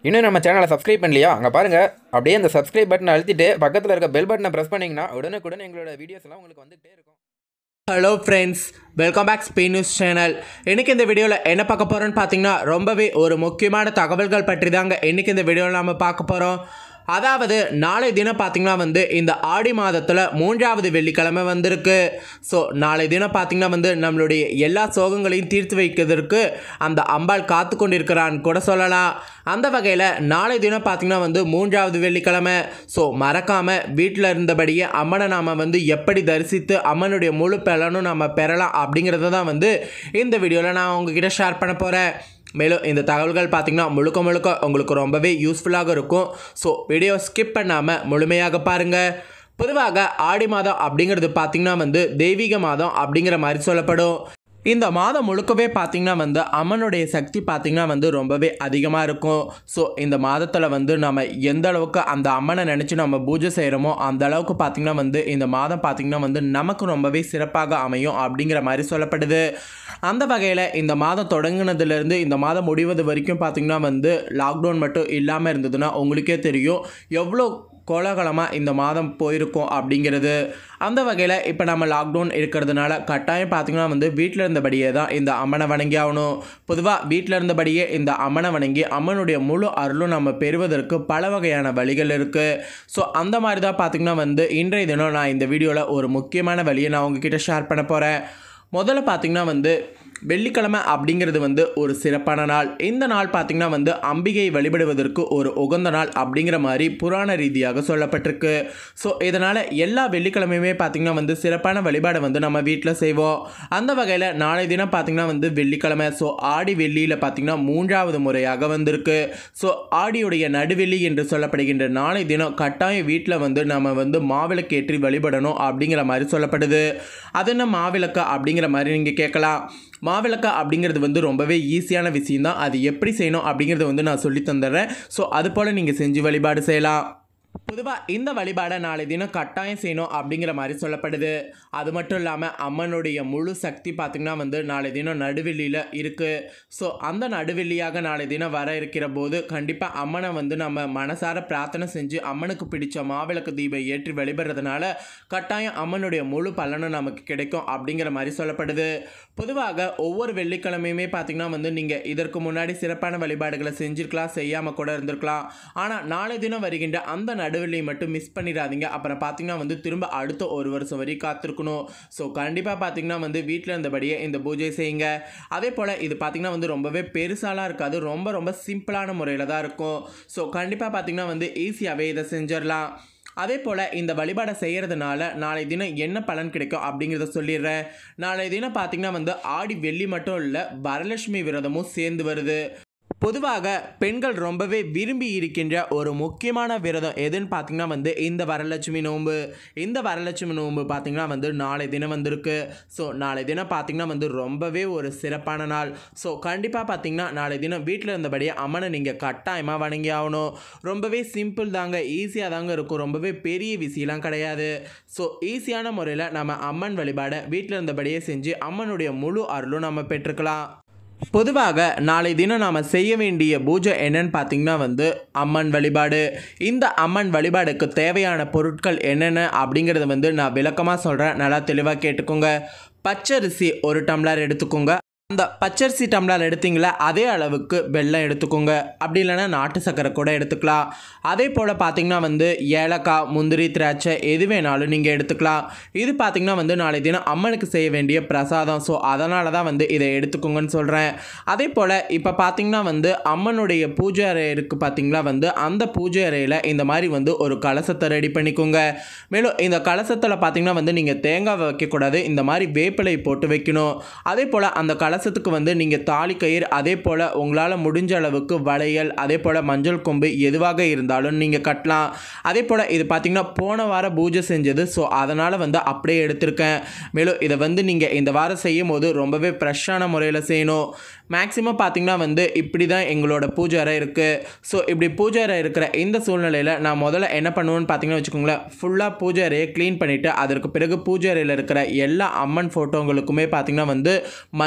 இன்னும் நம்ம சேனலை சப்ஸ்கிரைப் பண்ணலையா அங்கே பாருங்கள் அப்படியே அந்த சப்ஸ்கிரைப் பட்டனை அழுத்திட்டு பக்கத்தில் இருக்க பெல் பட்டனை ப்ரெஸ் பண்ணிங்கன்னா உடனுக்குடன் எங்களோட வீடியோஸ் எல்லாம் உங்களுக்கு வந்துகிட்டே இருக்கும் hello friends welcome back Spain news channel இன்றைக்கி இந்த வீடியோவில் என்ன பார்க்க போகிறோன்னு பார்த்தீங்கன்னா ரொம்பவே ஒரு முக்கியமான தகவல்கள் பற்றி தாங்க இன்றைக்கி இந்த வீடியோவில் நம்ம பார்க்க போகிறோம் அதாவது நாளை தினம் பார்த்தீங்கன்னா வந்து இந்த ஆடி மாதத்தில் மூன்றாவது வெள்ளிக்கிழமை வந்திருக்கு ஸோ நாளை தினம் பார்த்தீங்கன்னா வந்து நம்மளுடைய எல்லா சோகங்களையும் தீர்த்து வைக்கிறதுக்கு அந்த அம்பாள் காத்து கொண்டிருக்கிறான்னு கூட சொல்லலாம் அந்த வகையில் நாளை தினம் பார்த்தீங்கன்னா வந்து மூன்றாவது வெள்ளிக்கிழமை ஸோ மறக்காமல் வீட்டில் இருந்தபடியே அம்மனை நாம் வந்து எப்படி தரிசித்து அம்மனுடைய முழு பலனும் நம்ம பெறலாம் அப்படிங்கிறத தான் வந்து இந்த வீடியோவில் நான் உங்ககிட்ட ஷேர் பண்ண போகிறேன் மேலும் இந்த தகவல்கள் பார்த்திங்கன்னா முழுக்க முழுக்க உங்களுக்கு ரொம்பவே யூஸ்ஃபுல்லாக இருக்கும் ஸோ வீடியோ ஸ்கிப் பண்ணாமல் முழுமையாக பாருங்கள் பொதுவாக ஆடி மாதம் அப்படிங்கிறது பார்த்திங்கன்னா வந்து தெய்வீக மாதம் அப்படிங்கிற மாதிரி சொல்லப்படும் இந்த மாதம் முழுக்கவே பார்த்திங்கன்னா வந்து அம்மனுடைய சக்தி பார்த்திங்கன்னா வந்து ரொம்பவே அதிகமாக இருக்கும் ஸோ இந்த மாதத்தில் வந்து நம்ம எந்த அளவுக்கு அந்த அம்மனை நினச்சி நம்ம பூஜை செய்கிறோமோ அந்த அளவுக்கு பார்த்திங்கன்னா வந்து இந்த மாதம் பார்த்திங்கன்னா வந்து நமக்கு ரொம்பவே சிறப்பாக அமையும் அப்படிங்கிற மாதிரி சொல்லப்படுது அந்த வகையில் இந்த மாதம் தொடங்கினதுலேருந்து இந்த மாதம் முடிவது வரைக்கும் பார்த்திங்கன்னா வந்து லாக்டவுன் மட்டும் இல்லாமல் இருந்ததுன்னா உங்களுக்கே தெரியும் எவ்வளோ கோலாகலமாக இந்த மாதம் போயிருக்கோம் அப்படிங்கிறது அந்த வகையில் இப்போ நம்ம லாக்டவுன் இருக்கிறதுனால கட்டாயம் பார்த்திங்கன்னா வந்து வீட்டில் இருந்தபடியே தான் இந்த அம்மனை வணங்கி ஆகணும் பொதுவாக வீட்டில் இருந்தபடியே இந்த அம்மனை வணங்கி அம்மனுடைய முழு அருளும் நம்ம பெறுவதற்கு பல வகையான வழிகள் இருக்குது ஸோ அந்த மாதிரி தான் பார்த்திங்கன்னா வந்து இன்றைய தினம் நான் இந்த வீடியோவில் ஒரு முக்கியமான வழியை நான் உங்ககிட்ட ஷேர் பண்ண போகிறேன் முதல்ல பார்த்திங்கன்னா வந்து வெள்ளிக்கிழமை அப்படிங்கிறது வந்து ஒரு சிறப்பான நாள் இந்த நாள் பார்த்திங்கன்னா வந்து அம்பிகை வழிபடுவதற்கு ஒரு உகந்த நாள் அப்படிங்கிற மாதிரி புராண ரீதியாக சொல்லப்பட்டிருக்கு ஸோ இதனால் எல்லா வெள்ளிக்கிழமையுமே பார்த்திங்கன்னா வந்து சிறப்பான வழிபாடை வந்து நம்ம வீட்டில் செய்வோம் அந்த வகையில் நாளை தினம் பார்த்திங்கன்னா வந்து வெள்ளிக்கிழமை ஸோ ஆடி வெள்ளியில் பார்த்திங்கன்னா மூன்றாவது முறையாக வந்திருக்கு ஸோ ஆடியுடைய நடுவெள்ளி என்று சொல்லப்படுகின்ற நாளை தினம் கட்டாயம் வீட்டில் வந்து நம்ம வந்து மாவிளக்கு ஏற்றி வழிபடணும் அப்படிங்கிற மாதிரி சொல்லப்படுது அது என்ன மாவிளக்கு அப்படிங்கிற மாதிரி நீங்கள் கேட்கலாம் மாவிளக்கு அப்படிங்கிறது வந்து ரொம்பவே ஈஸியான விஷயம் தான் அது எப்படி செய்யணும் அப்படிங்கிறத வந்து நான் சொல்லி தந்துடுறேன் ஸோ அது போல் நீங்கள் செஞ்சு வழிபாடு செய்யலாம் பொதுவாக இந்த வழிபாடை நாளை தினம் கட்டாயம் செய்யணும் அப்படிங்கிற மாதிரி சொல்லப்படுது அது மட்டும் இல்லாமல் அம்மனுடைய முழு சக்தி பார்த்திங்கன்னா வந்து நாளை தினம் நடுவெள்ளியில் இருக்குது ஸோ அந்த நடுவெள்ளியாக நாளை தினம் வர இருக்கிற போது கண்டிப்பாக அம்மனை வந்து நம்ம மனசார பிரார்த்தனை செஞ்சு அம்மனுக்கு பிடிச்ச மாவிளக்கு தீபம் ஏற்றி வழிபடுறதுனால கட்டாயம் அம்மனுடைய முழு பலனும் நமக்கு கிடைக்கும் அப்படிங்கிற மாதிரி சொல்லப்படுது பொதுவாக ஒவ்வொரு வெள்ளிக்கிழமையுமே பார்த்திங்கன்னா வந்து நீங்கள் இதற்கு முன்னாடி சிறப்பான வழிபாடுகளை செஞ்சுருக்கலாம் செய்யாமல் கூட இருந்திருக்கலாம் ஆனால் நாளை தினம் வருகின்ற அந்த நடுவெளியை மட்டும் மிஸ் பண்ணிடாதீங்க அப்புறம் பார்த்தீங்கன்னா வந்து திரும்ப அடுத்த ஒரு வருஷம் வரைக்கும் காத்திருக்கணும் ஸோ கண்டிப்பாக பார்த்தீங்கன்னா வந்து வீட்டில் இருந்தபடியே இந்த பூஜை செய்யுங்க அதே போல் இது பார்த்திங்கன்னா வந்து ரொம்பவே பெருசாலாம் இருக்காது ரொம்ப ரொம்ப சிம்பிளான முறையில் தான் இருக்கும் ஸோ கண்டிப்பாக பார்த்தீங்கன்னா வந்து ஈஸியாகவே இதை செஞ்சிடலாம் அதே போல் இந்த வழிபாடை செய்கிறதுனால நாளை தினம் என்ன பலன் கிடைக்கும் அப்படிங்கிறத சொல்லிடுறேன் நாளை தினம் பார்த்திங்கன்னா வந்து ஆடி வெள்ளி மட்டும் இல்லை வரலட்சுமி விரதமும் சேர்ந்து வருது பொதுவாக பெண்கள் ரொம்பவே விரும்பி இருக்கின்ற ஒரு முக்கியமான விரதம் எதுன்னு பார்த்தீங்கன்னா வந்து இந்த வரலட்சுமி நோன்பு இந்த வரலட்சுமி நோன்பு பார்த்திங்கன்னா வந்து நாளை தினம் வந்திருக்கு ஸோ நாளை தினம் பார்த்திங்கன்னா வந்து ரொம்பவே ஒரு சிறப்பான நாள் ஸோ கண்டிப்பாக பார்த்திங்கன்னா நாளை தினம் வீட்டில் இருந்தபடியே அம்மனை நீங்கள் கட்டாயமாக வணங்கி ஆகணும் ரொம்பவே சிம்பிள் தாங்க ஈஸியாக தாங்க இருக்கும் ரொம்பவே பெரிய விஷயம்லாம் கிடையாது ஸோ ஈஸியான முறையில் நம்ம அம்மன் வழிபாடை வீட்டில் இருந்தபடியே செஞ்சு அம்மனுடைய முழு அருளும் நம்ம பெற்றுக்கலாம் பொதுவாக நாளை தினம் நாம் செய்ய வேண்டிய பூஜை என்னன்னு பார்த்தீங்கன்னா வந்து அம்மன் வழிபாடு இந்த அம்மன் வழிபாடுக்கு தேவையான பொருட்கள் என்னென்ன அப்படிங்கிறத வந்து நான் விளக்கமாக சொல்கிறேன் நல்லா தெளிவாக கேட்டுக்கோங்க பச்சரிசி ஒரு டம்ளர் எடுத்துக்கோங்க அந்த பச்சரிசி டம்ளர் எடுத்தீங்களா அதே அளவுக்கு வெல்லம் எடுத்துக்கோங்க அப்படி இல்லைன்னா நாட்டு சர்க்கரை கூட எடுத்துக்கலாம் அதே போல் பார்த்தீங்கன்னா வந்து ஏலக்காய் முந்திரி திராட்சை எது வேணாலும் நீங்கள் எடுத்துக்கலாம் இது பார்த்தீங்கன்னா வந்து நாளை தினம் அம்மனுக்கு செய்ய வேண்டிய பிரசாதம் ஸோ அதனால தான் வந்து இதை எடுத்துக்கோங்கன்னு சொல்கிறேன் அதே போல் இப்போ பார்த்தீங்கன்னா வந்து அம்மனுடைய பூஜை அறை இருக்குது பார்த்தீங்களா வந்து அந்த பூஜை அறையில் இந்த மாதிரி வந்து ஒரு கலசத்தை ரெடி பண்ணிக்கோங்க மேலும் இந்த கலசத்தில் பார்த்தீங்கன்னா வந்து நீங்கள் தேங்காய் வைக்கக்கூடாது இந்த மாதிரி வேப்பிலை போட்டு வைக்கணும் அதே போல் அந்த கலச கலசத்துக்கு வந்து நீங்கள் தாலி கயிறு அதே போல் உங்களால் முடிஞ்ச அளவுக்கு வளையல் அதே போல் மஞ்சள் கொம்பு எதுவாக இருந்தாலும் நீங்கள் கட்டலாம் அதே போல் இது பார்த்திங்கன்னா போன வாரம் பூஜை செஞ்சது ஸோ அதனால் வந்து அப்படியே எடுத்திருக்கேன் மேலும் இதை வந்து நீங்கள் இந்த வாரம் செய்யும் போது ரொம்பவே ஃப்ரெஷ்ஷான முறையில் செய்யணும் மேக்ஸிமம் பார்த்திங்கன்னா வந்து இப்படி தான் எங்களோட பூஜை அறை இருக்குது ஸோ இப்படி பூஜை அறை இருக்கிற இந்த சூழ்நிலையில் நான் முதல்ல என்ன பண்ணுவேன்னு பார்த்தீங்கன்னா வச்சுக்கோங்களேன் ஃபுல்லாக பூஜை அறையை க்ளீன் பண்ணிவிட்டு அதற்கு பிறகு பூஜை அறையில் இருக்கிற எல்லா அம்மன் ஃபோட்டோங்களுக்குமே பார்த்திங்கன்னா வந்து மஞ்சள் குங்குமம்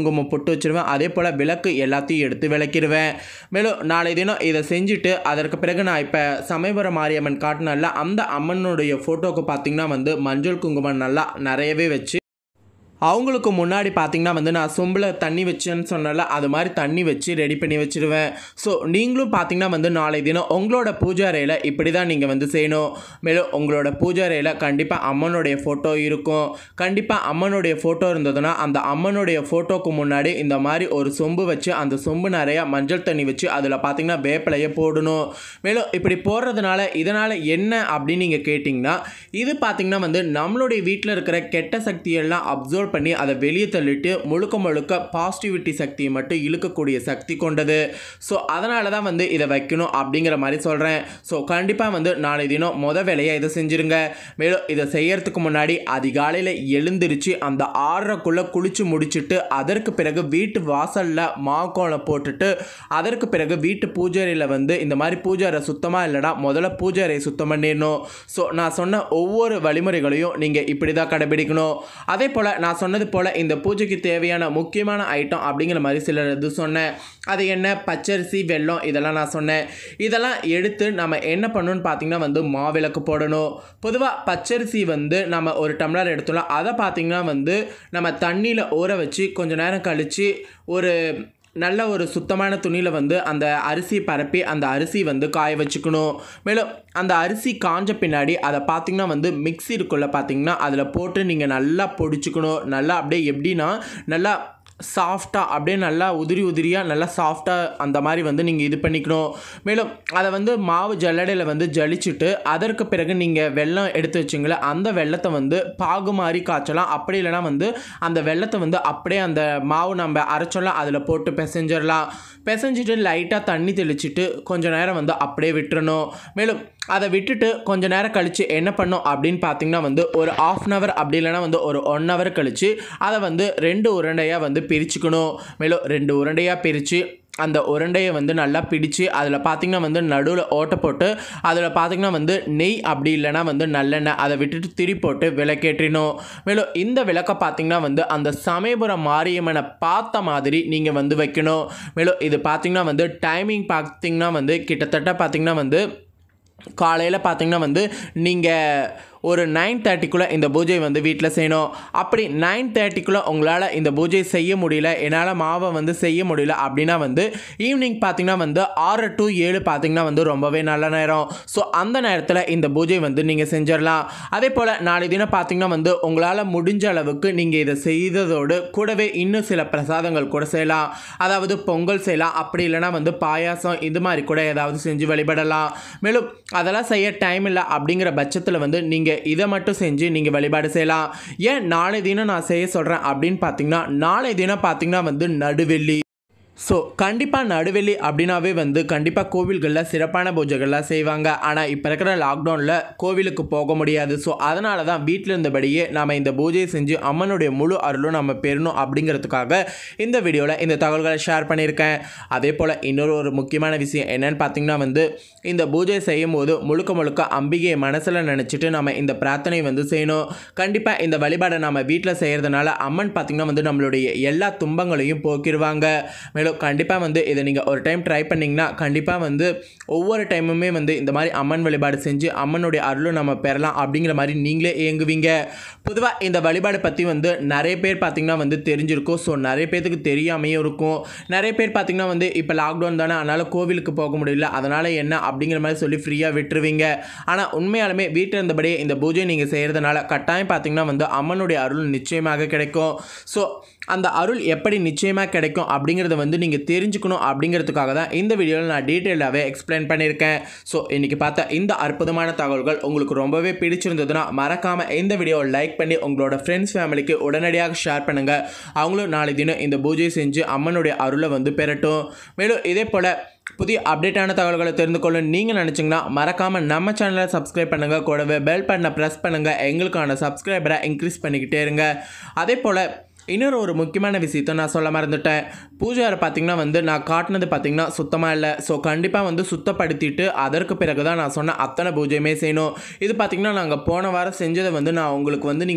குங்குமம் பொட்டு வச்சிருவேன் அதே போல் விளக்கு எல்லாத்தையும் எடுத்து விளக்கிடுவேன் மேலும் நாளை தினம் இதை செஞ்சுட்டு அதற்கு பிறகு நான் இப்போ சமயபுரம் மாரியம்மன் காட்டினல அந்த அம்மனுடைய ஃபோட்டோவுக்கு பார்த்தீங்கன்னா வந்து மஞ்சள் குங்குமம் நல்லா நிறையவே வச்சு அவங்களுக்கு முன்னாடி பார்த்தீங்கன்னா வந்து நான் சொம்பில் தண்ணி வச்சேன்னு சொன்னல அது மாதிரி தண்ணி வச்சு ரெடி பண்ணி வச்சுருவேன் ஸோ நீங்களும் பார்த்தீங்கன்னா வந்து நாளை தினம் உங்களோட பூஜை அறையில் இப்படி தான் நீங்கள் வந்து செய்யணும் மேலும் உங்களோட பூஜை அறையில் கண்டிப்பாக அம்மனுடைய ஃபோட்டோ இருக்கும் கண்டிப்பாக அம்மனுடைய ஃபோட்டோ இருந்ததுன்னா அந்த அம்மனுடைய ஃபோட்டோக்கு முன்னாடி இந்த மாதிரி ஒரு சொம்பு வச்சு அந்த சொம்பு நிறையா மஞ்சள் தண்ணி வச்சு அதில் பார்த்தீங்கன்னா வேப்பிலையை போடணும் மேலும் இப்படி போடுறதுனால இதனால் என்ன அப்படின்னு நீங்கள் கேட்டிங்கன்னா இது பார்த்தீங்கன்னா வந்து நம்மளுடைய வீட்டில் இருக்கிற கெட்ட சக்தியெல்லாம் அப்சர்வ் பண்ணி அதை வெளியே தள்ளிட்டு முழுக்க முழுக்க பாசிட்டிவிட்டி சக்தியை மட்டும் இழுக்கக்கூடிய சக்தி கொண்டது ஸோ அதனால தான் வந்து இதை வைக்கணும் அப்படிங்கிற மாதிரி சொல்கிறேன் ஸோ கண்டிப்பாக வந்து நாளை தினம் மொத வேலையை இதை செஞ்சுருங்க மேலும் இதை செய்யறதுக்கு முன்னாடி அதிகாலையில் எழுந்திருச்சு அந்த ஆறரைக்குள்ளே குளிச்சு முடிச்சுட்டு அதற்கு பிறகு வீட்டு வாசலில் மாக்கோலம் போட்டுட்டு அதற்கு பிறகு வீட்டு பூஜையில் வந்து இந்த மாதிரி பூஜை அறை சுத்தமாக இல்லைனா முதல்ல பூஜை அறையை சுத்தம் பண்ணிடணும் ஸோ நான் சொன்ன ஒவ்வொரு வழிமுறைகளையும் நீங்கள் இப்படி தான் கடைபிடிக்கணும் அதே போல் நான் சொன்னது போல் இந்த பூஜைக்கு தேவையான முக்கியமான ஐட்டம் அப்படிங்கிற மாதிரி சில இது சொன்னேன் அது என்ன பச்சரிசி வெல்லம் இதெல்லாம் நான் சொன்னேன் இதெல்லாம் எடுத்து நம்ம என்ன பண்ணணும்னு பார்த்தீங்கன்னா வந்து மாவிளக்கு போடணும் பொதுவாக பச்சரிசி வந்து நம்ம ஒரு டம்ளர் எடுத்தோம்ல அதை பார்த்தீங்கன்னா வந்து நம்ம தண்ணியில் ஊற வச்சு கொஞ்ச நேரம் கழித்து ஒரு நல்ல ஒரு சுத்தமான துணியில் வந்து அந்த அரிசி பரப்பி அந்த அரிசி வந்து காய வச்சுக்கணும் மேலும் அந்த அரிசி காஞ்ச பின்னாடி அதை பார்த்திங்கன்னா வந்து மிக்ஸி இருக்குள்ள பார்த்தீங்கன்னா அதில் போட்டு நீங்கள் நல்லா பொடிச்சுக்கணும் நல்லா அப்படியே எப்படின்னா நல்லா சாஃப்டாக அப்படியே நல்லா உதிரி உதிரியாக நல்லா சாஃப்டாக அந்த மாதிரி வந்து நீங்கள் இது பண்ணிக்கணும் மேலும் அதை வந்து மாவு ஜல்லடையில் வந்து ஜலிச்சுட்டு அதற்கு பிறகு நீங்கள் வெல்லம் எடுத்து வச்சிங்களே அந்த வெள்ளத்தை வந்து பாகு மாதிரி காய்ச்சலாம் அப்படி இல்லைனா வந்து அந்த வெள்ளத்தை வந்து அப்படியே அந்த மாவு நம்ம அரைச்சோம்ல அதில் போட்டு பிசைஞ்சிடலாம் பிசைஞ்சிட்டு லைட்டாக தண்ணி தெளிச்சிட்டு கொஞ்ச நேரம் வந்து அப்படியே விட்டுறணும் மேலும் அதை விட்டுட்டு கொஞ்ச நேரம் கழித்து என்ன பண்ணோம் அப்படின்னு பார்த்தீங்கன்னா வந்து ஒரு ஆஃப் அன் ஹவர் அப்படி இல்லைனா வந்து ஒரு ஒன் ஹவர் கழித்து அதை வந்து ரெண்டு உருண்டையாக வந்து பிரிச்சுக்கணும் மேலும் ரெண்டு உருண்டையாக பிரித்து அந்த உருண்டையை வந்து நல்லா பிடிச்சு அதில் பார்த்திங்கன்னா வந்து நடுவில் ஓட்டை போட்டு அதில் பார்த்திங்கன்னா வந்து நெய் அப்படி இல்லைனா வந்து நல்லெண்ணெய் அதை விட்டுட்டு திரி போட்டு விளக்கேற்றினோம் மேலும் இந்த விளக்கை பார்த்திங்கன்னா வந்து அந்த சமயபுரம் மாரியம்மனை பார்த்த மாதிரி நீங்கள் வந்து வைக்கணும் மேலும் இது பார்த்திங்கன்னா வந்து டைமிங் பார்த்திங்கன்னா வந்து கிட்டத்தட்ட பார்த்திங்கன்னா வந்து காலையில் பார்த்தீங்கன்னா வந்து நீங்கள் ஒரு நைன் தேர்ட்டிக்குள்ளே இந்த பூஜை வந்து வீட்டில் செய்யணும் அப்படி நைன் தேர்ட்டிக்குள்ளே உங்களால் இந்த பூஜை செய்ய முடியல என்னால் மாவை வந்து செய்ய முடியல அப்படின்னா வந்து ஈவினிங் பார்த்தீங்கன்னா வந்து ஆறு டு ஏழு பார்த்தீங்கன்னா வந்து ரொம்பவே நல்ல நேரம் ஸோ அந்த நேரத்தில் இந்த பூஜை வந்து நீங்கள் செஞ்சிடலாம் அதே போல் நாளை தினம் பார்த்தீங்கன்னா வந்து உங்களால் முடிஞ்ச அளவுக்கு நீங்கள் இதை செய்ததோடு கூடவே இன்னும் சில பிரசாதங்கள் கூட செய்யலாம் அதாவது பொங்கல் செய்யலாம் அப்படி இல்லைனா வந்து பாயாசம் இது மாதிரி கூட ஏதாவது செஞ்சு வழிபடலாம் மேலும் அதெல்லாம் செய்ய டைம் இல்லை அப்படிங்கிற பட்சத்தில் வந்து நீங்கள் இதை மட்டும் செஞ்சு நீங்கள் வழிபாடு செய்யலாம் ஏன் நாளை தினம் நான் செய்ய சொல்கிறேன் அப்படின்னு பார்த்தீங்கன்னா நாளை தினம் பார்த்தீங்கன்னா வந்து நடுவெள்ளி ஸோ கண்டிப்பாக நடுவெளி அப்படின்னாவே வந்து கண்டிப்பாக கோவில்களில் சிறப்பான பூஜைகள்லாம் செய்வாங்க ஆனால் இப்போ இருக்கிற லாக்டவுனில் கோவிலுக்கு போக முடியாது ஸோ அதனால தான் வீட்டில் இருந்தபடியே நாம் இந்த பூஜையை செஞ்சு அம்மனுடைய முழு அருளும் நம்ம பெறணும் அப்படிங்கிறதுக்காக இந்த வீடியோவில் இந்த தகவல்களை ஷேர் பண்ணியிருக்கேன் அதே போல் இன்னொரு ஒரு முக்கியமான விஷயம் என்னன்னு பார்த்தீங்கன்னா வந்து இந்த பூஜை செய்யும் போது முழுக்க முழுக்க அம்பிகையை மனசில் நினச்சிட்டு நம்ம இந்த பிரார்த்தனை வந்து செய்யணும் கண்டிப்பாக இந்த வழிபாடை நம்ம வீட்டில் செய்கிறதுனால அம்மன் பார்த்திங்கன்னா வந்து நம்மளுடைய எல்லா துன்பங்களையும் போக்கிடுவாங்க மேலும் கண்டிப்பாக வந்து இதை நீங்கள் ஒரு டைம் ட்ரை பண்ணிங்கன்னா கண்டிப்பாக வந்து ஒவ்வொரு டைமுமே வந்து இந்த மாதிரி அம்மன் வழிபாடு செஞ்சு அம்மனுடைய அருளும் நம்ம பெறலாம் அப்படிங்கிற மாதிரி நீங்களே இயங்குவீங்க பொதுவாக இந்த வழிபாடு பற்றி வந்து நிறைய பேர் பார்த்திங்கன்னா வந்து தெரிஞ்சிருக்கும் ஸோ நிறைய பேர்த்துக்கு தெரியாமையும் இருக்கும் நிறைய பேர் பார்த்திங்கன்னா வந்து இப்போ லாக்டவுன் தானே அதனால் கோவிலுக்கு போக முடியல அதனால் என்ன அப்படிங்கிற மாதிரி சொல்லி ஃப்ரீயாக விட்டுருவீங்க ஆனால் உண்மையாலுமே வீட்டில் இருந்தபடியே இந்த பூஜை நீங்கள் செய்கிறதுனால கட்டாயம் பார்த்திங்கன்னா வந்து அம்மனுடைய அருள் நிச்சயமாக கிடைக்கும் ஸோ அந்த அருள் எப்படி நிச்சயமாக கிடைக்கும் அப்படிங்கிறத வந்து நீங்கள் தெரிஞ்சுக்கணும் அப்படிங்கிறதுக்காக தான் இந்த வீடியோவில் நான் டீட்டெயிலாகவே எக்ஸ்பிளைன் பண்ணியிருக்கேன் ஸோ இன்றைக்கி பார்த்த இந்த அற்புதமான தகவல்கள் உங்களுக்கு ரொம்பவே பிடிச்சிருந்ததுன்னா மறக்காமல் இந்த வீடியோவை லைக் பண்ணி உங்களோட ஃப்ரெண்ட்ஸ் ஃபேமிலிக்கு உடனடியாக ஷேர் பண்ணுங்கள் அவங்களும் நாளை தினம் இந்த பூஜை செஞ்சு அம்மனுடைய அருளை வந்து பெறட்டும் மேலும் இதே போல் புதிய அப்டேட்டான தகவல்களை தெரிந்து கொள்ள நீங்கள் நினச்சிங்கன்னா மறக்காமல் நம்ம சேனலை சப்ஸ்கிரைப் பண்ணுங்கள் கூடவே பெல் பட்டனை ப்ரெஸ் பண்ணுங்கள் எங்களுக்கான சப்ஸ்கிரைபரை இன்க்ரீஸ் பண்ணிக்கிட்டே இருங்க அதே போல் இன்னொரு ஒரு முக்கியமான விஷயத்தை நான் சொல்ல மறந்துட்டேன் பூஜை அறை பார்த்திங்கன்னா வந்து நான் காட்டினது பார்த்திங்கன்னா சுத்தமாக இல்லை ஸோ கண்டிப்பாக வந்து சுத்தப்படுத்திட்டு அதற்கு பிறகு தான் நான் சொன்ன அத்தனை பூஜையுமே செய்யணும் இது பார்த்திங்கன்னா நாங்கள் போன வாரம் செஞ்சதை வந்து நான் உங்களுக்கு வந்து நீங்கள்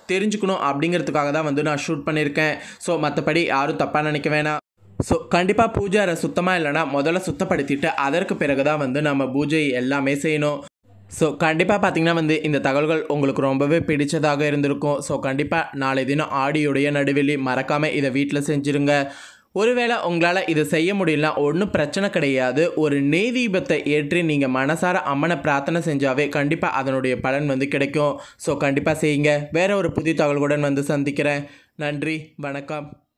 தெரிஞ்சுக்கணும் அப்படிங்கிறதுக்காக தான் வந்து நான் ஷூட் பண்ணியிருக்கேன் ஸோ மற்றபடி யாரும் தப்பாக நினைக்க வேணாம் ஸோ கண்டிப்பாக பூஜை அறை சுத்தமாக இல்லைன்னா முதல்ல சுத்தப்படுத்திட்டு அதற்கு பிறகு தான் வந்து நம்ம பூஜை எல்லாமே செய்யணும் ஸோ கண்டிப்பாக பார்த்தீங்கன்னா வந்து இந்த தகவல்கள் உங்களுக்கு ரொம்பவே பிடிச்சதாக இருந்திருக்கும் ஸோ கண்டிப்பாக நாளை தினம் ஆடியுடைய நடுவெளி மறக்காமல் இதை வீட்டில் செஞ்சுருங்க ஒருவேளை உங்களால் இதை செய்ய முடியலனா ஒன்றும் பிரச்சனை கிடையாது ஒரு நெய் தீபத்தை ஏற்றி நீங்கள் மனசார அம்மனை பிரார்த்தனை செஞ்சாவே கண்டிப்பாக அதனுடைய பலன் வந்து கிடைக்கும் ஸோ கண்டிப்பாக செய்யுங்க வேற ஒரு புதிய தகவல்களுடன் வந்து சந்திக்கிறேன் நன்றி வணக்கம்